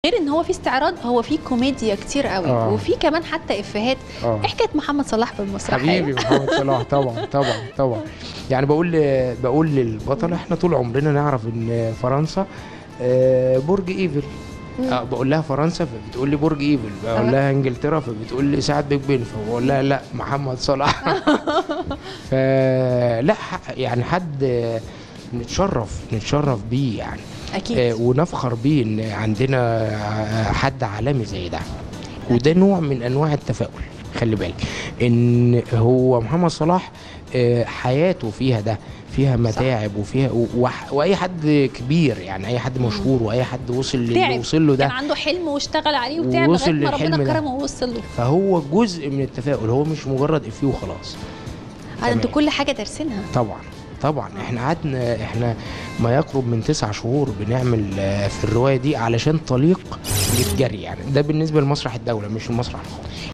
غير ان هو في استعراض هو في كوميديا كتير قوي آه. وفي كمان حتى افيهات اه ايه حكايه محمد صلاح في المسرحيه حبيبي محمد صلاح طبعا طبعا طبعا يعني بقول بقول للبطل احنا طول عمرنا نعرف ان فرنسا آه، برج ايفل آه، بقول لها فرنسا فبتقول لي برج ايفل أه. بقول لها انجلترا فبتقول لي سعد بيج بن فبقول لها لا محمد صلاح فلا ح- يعني حد آه، نتشرف نتشرف بيه يعني اكيد آه، ونفخر بيه ان عندنا آه، حد عالمي زي ده وده نوع من انواع التفاؤل خلي بالك ان هو محمد صلاح آه، حياته فيها ده فيها متاعب وفيها و- وح- واي حد كبير يعني اي حد مشهور واي حد وصل للي تعب. وصل له كان ده عنده حلم واشتغل عليه وتعب ووصل لغايه ما للحلم ربنا ده. كرمه ووصل له فهو جزء من التفاؤل هو مش مجرد افيه وخلاص آه، انتوا تمام. كل حاجه دارسينها طبعا طبعا احنا قعدنا احنا ما يقرب من تسع شهور بنعمل آه، في الروايه دي علشان طليق يتجري يعني ده بالنسبه لمسرح الدوله مش المسرح الخاص